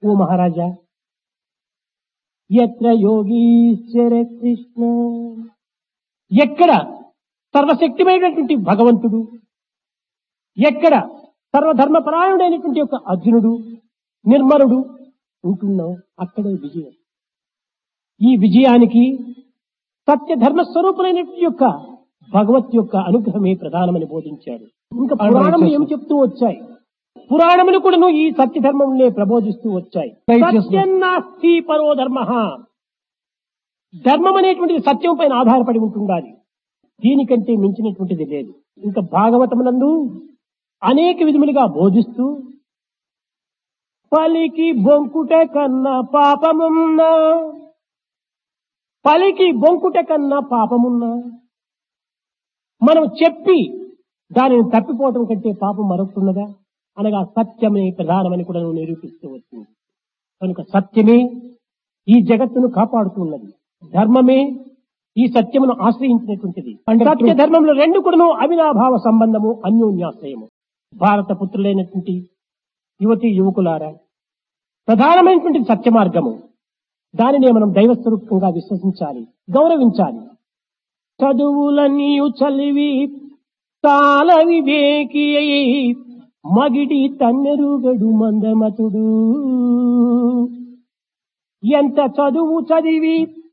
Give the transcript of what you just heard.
ఓ మహారాజా ఎత్ర యోగీశ్వర కృష్ణ ఎక్కడ సర్వశక్తిమైనటువంటి భగవంతుడు ఎక్కడ సర్వధర్మపరాయణుడైనటువంటి యొక్క అర్జునుడు నిర్మలుడు ఉంటున్నాం అక్కడే విజయం ఈ విజయానికి సత్య ధర్మ స్వరూపులైనటువంటి యొక్క భగవత్ యొక్క అనుగ్రహమే ప్రధానమని బోధించాడు ఇంకా పురాణములు ఏం చెప్తూ వచ్చాయి పురాణములు కూడా ఈ సత్య ధర్మములే ప్రబోధిస్తూ వచ్చాయి సత్యం నాస్తి పరో ధర్మ ధర్మం అనేటువంటిది సత్యం పైన ఆధారపడి ఉంటుండాలి దీనికంటే మించినటువంటిది లేదు ఇంకా భాగవతమునందు అనేక విధములుగా బోధిస్తూ పలికి బొంకుట కన్నా పాపమున్నా పలికి బొంకుట కన్నా పాపమున్నా మనం చెప్పి దానిని తప్పిపోవటం కంటే పాపం మరొకటున్నదా అనగా సత్యమే ప్రధానమని కూడా నువ్వు నిరూపిస్తూ వచ్చింది కనుక సత్యమే ఈ జగత్తును కాపాడుతున్నది ధర్మమే ఈ సత్యమును ఆశ్రయించినటువంటిది సత్య ధర్మంలో రెండు కూడాను అవినాభావ సంబంధము అన్యోన్యాశ్రయము భారత పుత్రులైనటువంటి యువతి యువకులారా ప్రధానమైనటువంటి సత్య మార్గము దానినే మనం దైవస్వరూపంగా విశ్వసించాలి గౌరవించాలి చదువులన్నీయు చలివి తాల వివేకి అయి మగిడి తన్నెరుగడు మందమతుడు ఎంత చదువు చదివి